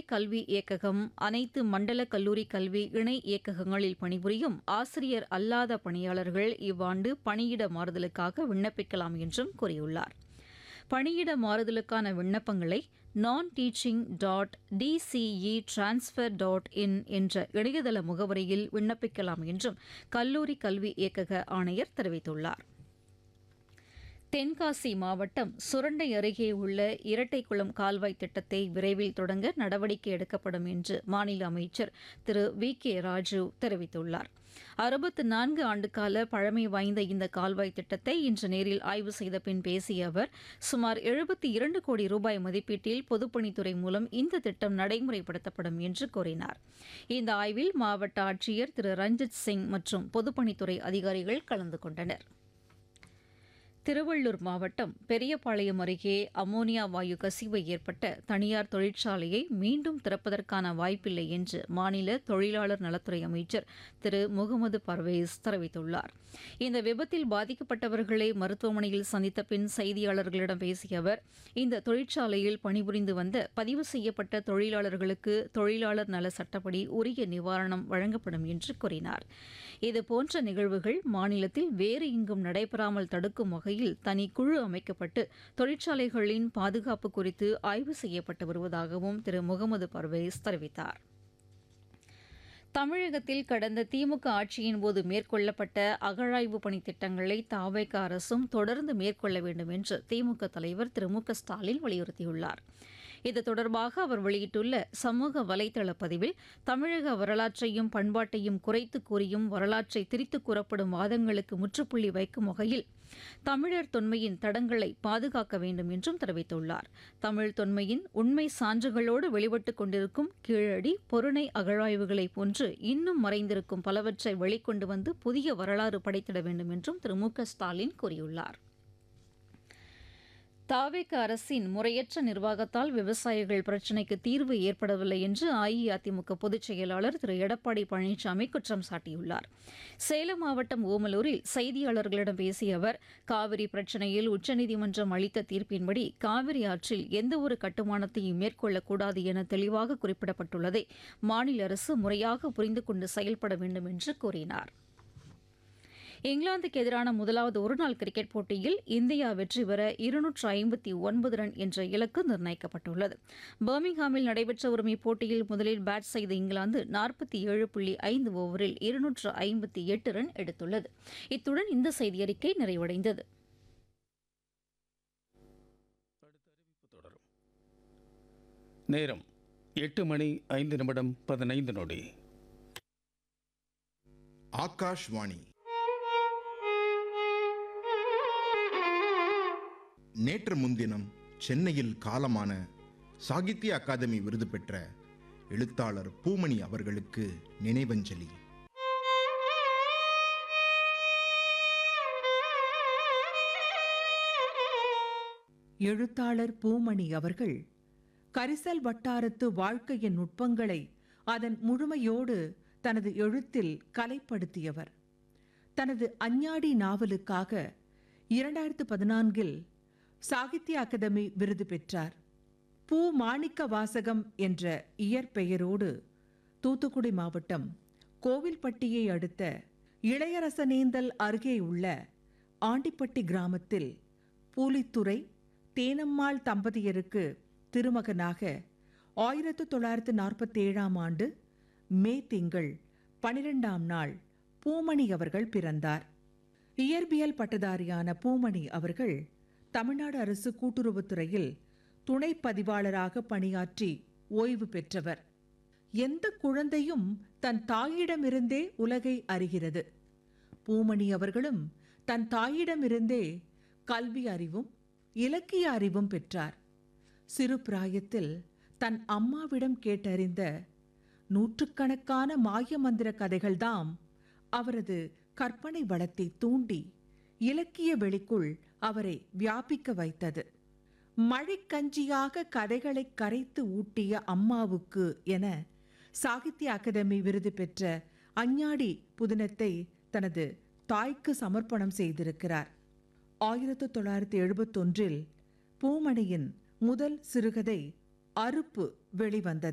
கல்வி இயக்ககம் அனைத்து மண்டல கல்லூரி கல்வி இணை இயக்ககங்களில் பணிபுரியும் ஆசிரியர் அல்லாத பணியாளர்கள் இவ்வாண்டு பணியிட மாறுதலுக்காக விண்ணப்பிக்கலாம் என்றும் கூறியுள்ளார் பணியிட மாறுதலுக்கான விண்ணப்பங்களை நான் teaching dot TCE transfer dot in என்ற இணையதள முகவரியில் விண்ணப்பிக்கலாம் என்றும் கல்லூரி கல்வி இயக்கக ஆணையர் தெரிவித்துள்ளார் தென்காசி மாவட்டம் சுரண்டை அருகே உள்ள இரட்டைக்குளம் கால்வாய் திட்டத்தை விரைவில் தொடங்க நடவடிக்கை எடுக்கப்படும் என்று மாநில அமைச்சர் திரு வி கே ராஜு தெரிவித்துள்ளார் அறுபத்து நான்கு ஆண்டுகால பழமை வாய்ந்த இந்த கால்வாய் திட்டத்தை இன்று நேரில் ஆய்வு செய்த பின் பேசிய அவர் சுமார் எழுபத்தி இரண்டு கோடி ரூபாய் மதிப்பீட்டில் பொதுப்பணித்துறை மூலம் இந்த திட்டம் நடைமுறைப்படுத்தப்படும் என்று கூறினார் இந்த ஆய்வில் மாவட்ட ஆட்சியர் திரு ரஞ்சித் சிங் மற்றும் பொதுப்பணித்துறை அதிகாரிகள் கலந்து கொண்டனர் திருவள்ளூர் மாவட்டம் பெரியபாளையம் அருகே அமோனியா வாயு கசிவு ஏற்பட்ட தனியார் தொழிற்சாலையை மீண்டும் திறப்பதற்கான வாய்ப்பில்லை என்று மாநில தொழிலாளர் நலத்துறை அமைச்சர் திரு முகமது பர்வேஸ் தெரிவித்துள்ளார் இந்த விபத்தில் பாதிக்கப்பட்டவர்களை மருத்துவமனையில் சந்தித்த பின் செய்தியாளர்களிடம் பேசிய அவர் இந்த தொழிற்சாலையில் பணிபுரிந்து வந்த பதிவு செய்யப்பட்ட தொழிலாளர்களுக்கு தொழிலாளர் நல சட்டப்படி உரிய நிவாரணம் வழங்கப்படும் என்று கூறினார் இதுபோன்ற நிகழ்வுகள் மாநிலத்தில் வேறு எங்கும் நடைபெறாமல் தடுக்கும் வகையில் தனி குழு அமைக்கப்பட்டு தொழிற்சாலைகளின் பாதுகாப்பு குறித்து ஆய்வு செய்யப்பட்டு வருவதாகவும் திரு முகமது பர்வேஸ் தெரிவித்தார் தமிழகத்தில் கடந்த திமுக ஆட்சியின் போது மேற்கொள்ளப்பட்ட அகழாய்வு பணி திட்டங்களை தாவேக அரசும் தொடர்ந்து மேற்கொள்ள வேண்டும் என்று திமுக தலைவர் திரு மு க ஸ்டாலின் வலியுறுத்தியுள்ளார் இது தொடர்பாக அவர் வெளியிட்டுள்ள சமூக வலைதள பதிவில் தமிழக வரலாற்றையும் பண்பாட்டையும் குறைத்து கூறியும் வரலாற்றை திரித்து கூறப்படும் வாதங்களுக்கு முற்றுப்புள்ளி வைக்கும் வகையில் தமிழர் தொன்மையின் தடங்களை பாதுகாக்க வேண்டும் என்றும் தெரிவித்துள்ளார் தமிழ் தொன்மையின் உண்மை சான்றுகளோடு வெளிப்பட்டுக் கொண்டிருக்கும் கீழடி பொருணை அகழாய்வுகளைப் போன்று இன்னும் மறைந்திருக்கும் பலவற்றை வெளிக்கொண்டு வந்து புதிய வரலாறு படைத்திட வேண்டும் என்றும் திரு மு க ஸ்டாலின் கூறியுள்ளார் தாவேக அரசின் முறையற்ற நிர்வாகத்தால் விவசாயிகள் பிரச்சினைக்கு தீர்வு ஏற்படவில்லை என்று அஇஅதிமுக பொதுச் செயலாளர் திரு எடப்பாடி பழனிசாமி குற்றம் சாட்டியுள்ளார் சேலம் மாவட்டம் ஓமலூரில் செய்தியாளர்களிடம் பேசிய அவர் காவிரி பிரச்சினையில் உச்சநீதிமன்றம் அளித்த தீர்ப்பின்படி காவிரி ஆற்றில் எந்தவொரு கட்டுமானத்தையும் மேற்கொள்ளக்கூடாது என தெளிவாக குறிப்பிடப்பட்டுள்ளதை மாநில அரசு முறையாக புரிந்து கொண்டு செயல்பட வேண்டும் என்று கூறினார் இங்கிலாந்துக்கு எதிரான முதலாவது ஒருநாள் கிரிக்கெட் போட்டியில் இந்தியா வெற்றி பெற இருநூற்று ஐம்பத்தி ஒன்பது ரன் என்ற இலக்கு நிர்ணயிக்கப்பட்டுள்ளது பர்மிங்ஹாமில் நடைபெற்ற வரும் இப்போட்டியில் முதலில் பேட் செய்த இங்கிலாந்து நாற்பத்தி ஏழு புள்ளி ஐந்து ஓவரில் இருநூற்று ஐம்பத்தி எட்டு ரன் எடுத்துள்ளது இத்துடன் இந்த செய்தியறிக்கை நிறைவடைந்தது தொடரும் நேரம் எட்டு மணி ஐந்து நிமிடம் பதினைந்து நொடி ஆகாஷ்வாணி நேற்று முன்தினம் சென்னையில் காலமான சாகித்ய அகாதமி விருது பெற்ற எழுத்தாளர் பூமணி அவர்களுக்கு நினைவஞ்சலி எழுத்தாளர் பூமணி அவர்கள் கரிசல் வட்டாரத்து வாழ்க்கையின் நுட்பங்களை அதன் முழுமையோடு தனது எழுத்தில் கலைப்படுத்தியவர் தனது அஞ்ஞாடி நாவலுக்காக இரண்டாயிரத்து பதினான்கில் சாகித்ய அகாதமி விருது பெற்றார் பூ மாணிக்க வாசகம் என்ற இயற்பெயரோடு தூத்துக்குடி மாவட்டம் கோவில்பட்டியை அடுத்த இளையரசனேந்தல் அருகே உள்ள ஆண்டிப்பட்டி கிராமத்தில் பூலித்துறை தேனம்மாள் தம்பதியருக்கு திருமகனாக ஆயிரத்து தொள்ளாயிரத்து நாற்பத்தி ஏழாம் ஆண்டு மே திங்கள் பனிரெண்டாம் நாள் பூமணி அவர்கள் பிறந்தார் இயற்பியல் பட்டதாரியான பூமணி அவர்கள் தமிழ்நாடு அரசு கூட்டுறவுத்துறையில் துணை பதிவாளராக பணியாற்றி ஓய்வு பெற்றவர் எந்த குழந்தையும் தன் தாயிடமிருந்தே உலகை அறிகிறது பூமணி அவர்களும் தன் தாயிடமிருந்தே கல்வி அறிவும் இலக்கிய அறிவும் பெற்றார் சிறு பிராயத்தில் தன் அம்மாவிடம் கேட்டறிந்த நூற்றுக்கணக்கான மாயமந்திர கதைகள்தாம் அவரது கற்பனை வளத்தை தூண்டி இலக்கிய வெளிக்குள் அவரை வியாபிக்க வைத்தது மழைக்கஞ்சியாக கதைகளை கரைத்து ஊட்டிய அம்மாவுக்கு என சாகித்ய அகாதமி விருது பெற்ற அஞ்ஞாடி புதினத்தை தனது தாய்க்கு சமர்ப்பணம் செய்திருக்கிறார் ஆயிரத்து தொள்ளாயிரத்தி எழுபத்தொன்றில் பூமணியின் முதல் சிறுகதை அறுப்பு வெளிவந்தது